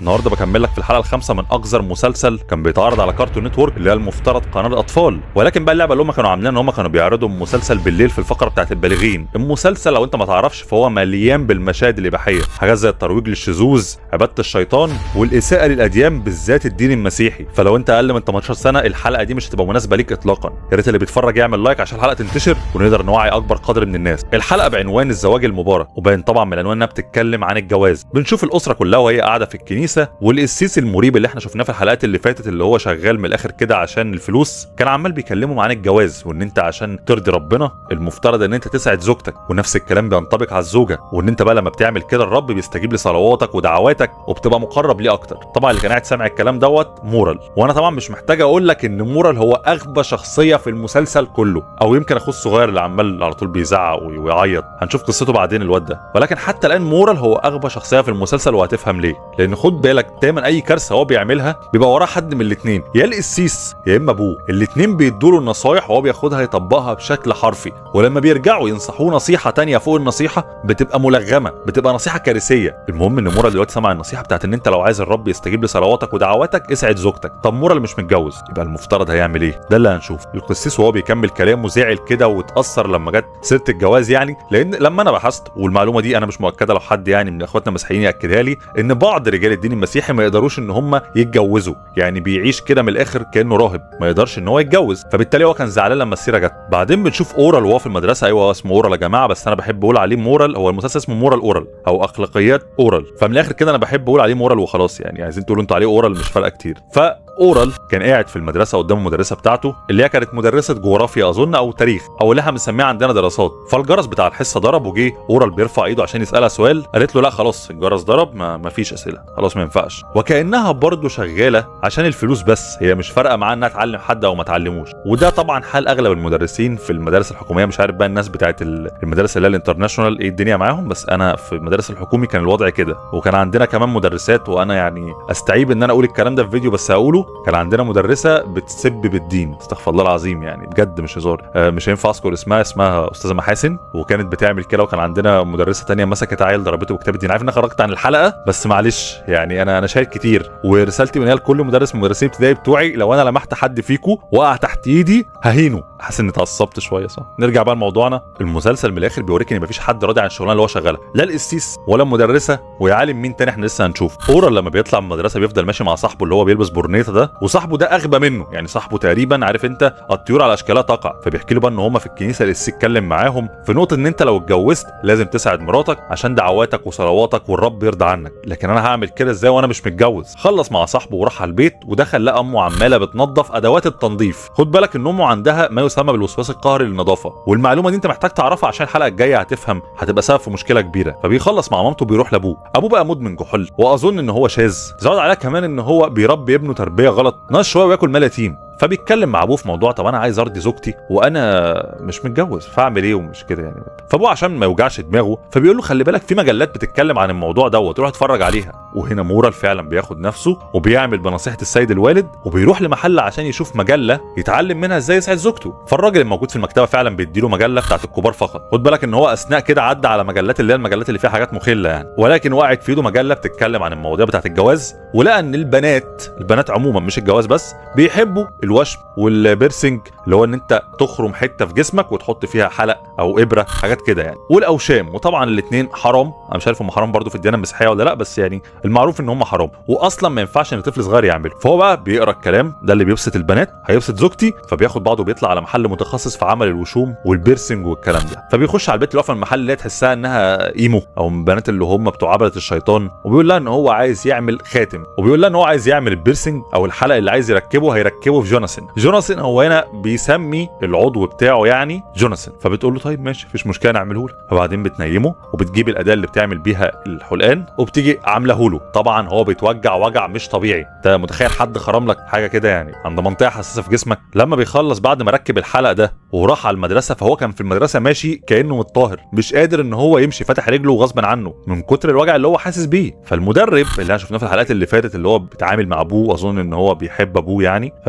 النهارده بكمل لك في الحلقه الخامسه من اقذر مسلسل كان بيتعرض على كارتون نتورك اللي هي المفترض قناه الاطفال ولكن بقى اللعبه اللي هم كانوا عاملين ان هم كانوا بيعرضوا مسلسل بالليل في الفقره بتاعت البالغين المسلسل لو انت ما تعرفش فهو مليان بالمشاهد الاباحيه حاجات زي الترويج للشذوذ عباده الشيطان والاساءه للاديان بالذات الدين المسيحي فلو انت اقل من 18 سنه الحلقه دي مش هتبقى مناسبه ليك اطلاقا يا ريت اللي بيتفرج يعمل لايك عشان الحلقه تنتشر ونقدر نوعي اكبر قدر من الناس الحلقه بعنوان الزواج المبارك وباين طبعا من العنوان انها بتتكلم عن الجواز بنشوف الاسره كلها وهي قاعده في الكنيسه والقسيس المريب اللي احنا شفناه في الحلقات اللي فاتت اللي هو شغال من الاخر كده عشان الفلوس كان عمال بيكلمهم عن الجواز وان انت عشان ترضي ربنا المفترض ان انت تسعد زوجتك ونفس الكلام بينطبق على الزوجه وان انت بقى لما بتعمل كده الرب بيستجيب لصلواتك ودعواتك وبتبقى مقرب ليه اكتر طبعا اللي كان قاعد سامع الكلام دوت مورال وانا طبعا مش محتاج اقول لك ان مورال هو اغبى شخصيه في المسلسل كله او يمكن اخوه الصغير اللي عمال على طول بيزعق ويعيط هنشوف قصته بعدين الواد ده ولكن حتى الان مورال هو اغبى شخصيه في المسلسل وهتفهم ليه لان خد بالك دايما اي كارثه هو بيعملها بيبقى وراه حد من الاثنين يا القسيس يا اما ابوه الاثنين بيدوا له النصايح وهو بياخدها يطبقها بشكل حرفي ولما بيرجعوا ينصحوه نصيحه تانية فوق النصيحه بتبقى ملغمه بتبقى نصيحه كارثيه المهم ان مورال دلوقتي سمع النصيحه بتاعت ان انت لو عايز الرب يستجيب لصلواتك ودعواتك اسعد زوجتك طب مورال مش متجوز يبقى المفترض هيعمل ايه ده اللي هنشوف القسيس وهو بيكمل كلامه زعل كده واتاثر لما جت سيره الجواز يعني لان لما انا بحثت والمعلومه دي انا مش مؤكده لو حد يعني من اخواتنا المسيحيين ياكدها لي ان بعض رجال الدين المسيحي ما يقدروش ان هم يتجوزوا يعني بيعيش كده من الاخر كانه راهب ما يقدرش ان هو يتجوز فبالتالي هو كان زعلان لما السيره جت بعدين بنشوف اورال وهو في المدرسه ايوه هو اسمه اورال يا جماعه بس انا بحب اقول عليه مورال هو المسلسل اسمه مورال اورال او اخلاقيات اورال فمن الاخر كده انا بحب اقول عليه مورال وخلاص يعني عايزين تقولوا انتوا عليه اورال مش فارقه كتير ف اورال كان قاعد في المدرسه قدام المدرسه بتاعته اللي هي كانت مدرسه جغرافيا اظن او تاريخ او اللي احنا بنسميها عندنا دراسات فالجرس بتاع الحصه ضرب وجه اورال بيرفع ايده عشان يسالها سؤال قالت له لا خلاص الجرس ضرب ما, ما فيش اسئله خلاص ما ينفعش وكانها برضه شغاله عشان الفلوس بس هي مش فارقه معاها انها تعلم حد او ما تعلموش وده طبعا حال اغلب المدرسين في المدارس الحكوميه مش عارف بقى الناس بتاعت المدارس اللي هي الانترناشونال ايه الدنيا معاهم بس انا في المدارس الحكومي كان الوضع كده وكان عندنا كمان مدرسات وانا يعني استعيب ان انا اقول الكلام ده في فيديو بس هقوله كان عندنا مدرسه بتسب بالدين استغفر الله العظيم يعني بجد مش هزار آه مش هينفع اذكر اسمها اسمها استاذه محاسن وكانت بتعمل كده وكان عندنا مدرسه تانية مسكت عيل ضربته بكتاب الدين عارف ان انا خرجت عن الحلقه بس معلش يعني انا انا شايل كتير ورسالتي من هي لكل مدرس من مدرسين ابتدائي بتوعي لو انا لمحت حد فيكو وقع تحت ايدي ههينه حاسس اني اتعصبت شويه صح نرجع بقى لموضوعنا المسلسل من الاخر بيوريك ان مفيش حد راضي عن الشغلانه اللي هو شغالها لا القسيس ولا المدرسه ويا عالم مين تاني احنا لسه هنشوف اورال لما بيطلع من المدرسه بيفضل ماشي مع صاحبه اللي هو بيلبس برنيطه ده وصاحبه ده اغبى منه يعني صاحبه تقريبا عارف انت الطيور على اشكالها تقع فبيحكي له بقى ان هم في الكنيسه القسيس اتكلم معاهم في نقطه ان انت لو اتجوزت لازم تسعد مراتك عشان دعواتك وصلواتك والرب يرضى عنك لكن انا هعمل كده ازاي وانا مش متجوز خلص مع صاحبه وراح على البيت ودخل لقى امه عماله بتنظف ادوات التنظيف خد بالك ان امه عندها ما يسمى بالوسواس القهري للنظافه والمعلومه دي انت محتاج تعرفها عشان الحلقه الجايه هتفهم هتبقى سبب في مشكله كبيره فبيخلص مع مامته بيروح لابوه ابوه بقى مدمن كحول واظن ان هو شاذ زود عليها كمان ان هو بيربي ابنه تربيه غلط ناقص شويه وياكل مال يتيم فبيتكلم مع ابوه في موضوع طب انا عايز ارضي زوجتي وانا مش متجوز فاعمل ايه ومش كده يعني فابوه عشان ما يوجعش دماغه فبيقول له خلي بالك في مجلات بتتكلم عن الموضوع دوت روح اتفرج عليها وهنا مورال فعلا بياخد نفسه وبيعمل بنصيحه السيد الوالد وبيروح لمحل عشان يشوف مجله يتعلم منها ازاي يسعد زوجته فالراجل الموجود في المكتبه فعلا بيديله مجله بتاعت الكبار فقط خد بالك ان هو اثناء كده عدى على مجلات اللي هي المجلات اللي فيها حاجات مخله يعني ولكن وقعت في ايده مجله بتتكلم عن المواضيع بتاعت الجواز ولقى ان البنات البنات عموما مش الجواز بس بيحبوا الوشم والبيرسنج اللي هو ان انت تخرم حته في جسمك وتحط فيها حلق او ابره حاجات كده يعني والاوشام وطبعا الاثنين حرام انا مش عارف هم حرام برضو في الديانه المسيحيه ولا لا بس يعني المعروف ان هم حرام واصلا ما ينفعش ان طفل صغير يعمله فهو بقى بيقرا الكلام ده اللي بيبسط البنات هيبسط زوجتي فبياخد بعضه وبيطلع على محل متخصص في عمل الوشوم والبيرسنج والكلام ده فبيخش على البيت اللي واقفه المحل اللي هي تحسها انها ايمو او من البنات اللي هم بتوع عبده الشيطان وبيقول لها ان هو عايز يعمل خاتم وبيقول لها ان هو عايز يعمل البيرسنج او الحلق اللي عايز يركبه هيركبه في جوناثان جوناثان هو هنا بيسمي العضو بتاعه يعني جوناثان فبتقول له طيب ماشي مفيش مشكله نعمله له فبعدين بتنيمه وبتجيب الاداه اللي بتعمل بيها الحلقان وبتيجي عامله له طبعا هو بيتوجع وجع مش طبيعي انت متخيل حد خرم لك حاجه كده يعني عند منطقه حساسه في جسمك لما بيخلص بعد ما ركب الحلق ده وراح على المدرسه فهو كان في المدرسه ماشي كانه متطهر مش قادر ان هو يمشي فاتح رجله غصبا عنه من كتر الوجع اللي هو حاسس بيه فالمدرب اللي احنا شفناه في الحلقات اللي فاتت اللي هو بيتعامل مع ابوه اظن ان هو بيحب ابوه يعني فبيكلم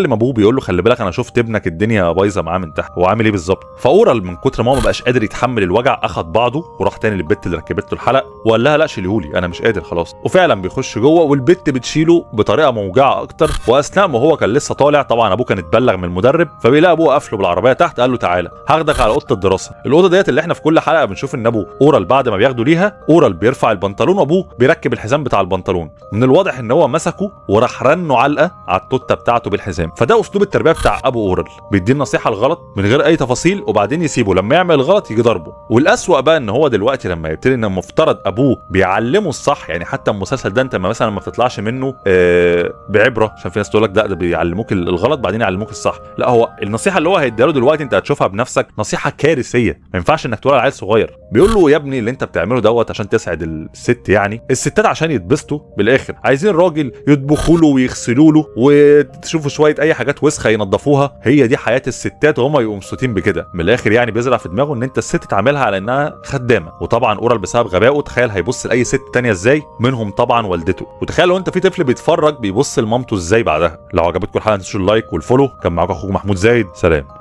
بيكلم ابوه بيقول له خلي بالك انا شفت ابنك الدنيا بايظه معاه من تحت هو عامل ايه بالظبط فاورال من كتر ما هو ما بقاش قادر يتحمل الوجع اخد بعضه وراح تاني للبت اللي ركبت له الحلق وقال لها لا شيلهولي انا مش قادر خلاص وفعلا بيخش جوه والبت بتشيله بطريقه موجعه اكتر واثناء ما هو كان لسه طالع طبعا ابوه كان اتبلغ من المدرب فبيلاقي ابوه قافله بالعربيه تحت قال له تعالى هاخدك على اوضه الدراسه الاوضه ديت اللي احنا في كل حلقه بنشوف ان ابو اورال بعد ما بياخده ليها اورال بيرفع البنطلون وابوه بيركب الحزام بتاع البنطلون من الواضح ان هو مسكه وراح رنه علقه على التوته بتاعته بالحزام فده اسلوب التربيه بتاع ابو اورال بيديه النصيحه الغلط من غير اي تفاصيل وبعدين يسيبه لما يعمل الغلط يجي ضربه والاسوأ بقى ان هو دلوقتي لما يبتدي ان المفترض ابوه بيعلمه الصح يعني حتى المسلسل ده انت ما مثلا ما بتطلعش منه آه بعبره عشان في ناس تقول لك ده ده بيعلموك الغلط بعدين يعلموك الصح لا هو النصيحه اللي هو هيديها له دلوقتي انت هتشوفها بنفسك نصيحه كارثيه ما ينفعش انك تقول على عيل صغير بيقول له يا ابني اللي انت بتعمله دوت عشان تسعد الست يعني الستات عشان يتبسطوا بالاخر عايزين راجل يطبخوا له ويغسلوا له وتشوفوا شويه اي حاجات وسخه ينظفوها هي دي حياه الستات وهم يبقوا مبسوطين بكده من الاخر يعني بيزرع في دماغه ان انت الست تعاملها على انها خدامه وطبعا اورال بسبب غبائه تخيل هيبص لاي ست تانية ازاي منهم طبعا والدته وتخيل لو انت في طفل بيتفرج بيبص لمامته ازاي بعدها لو عجبتكم الحلقه تنسوا اللايك والفولو كان معاكم اخوكم محمود زايد سلام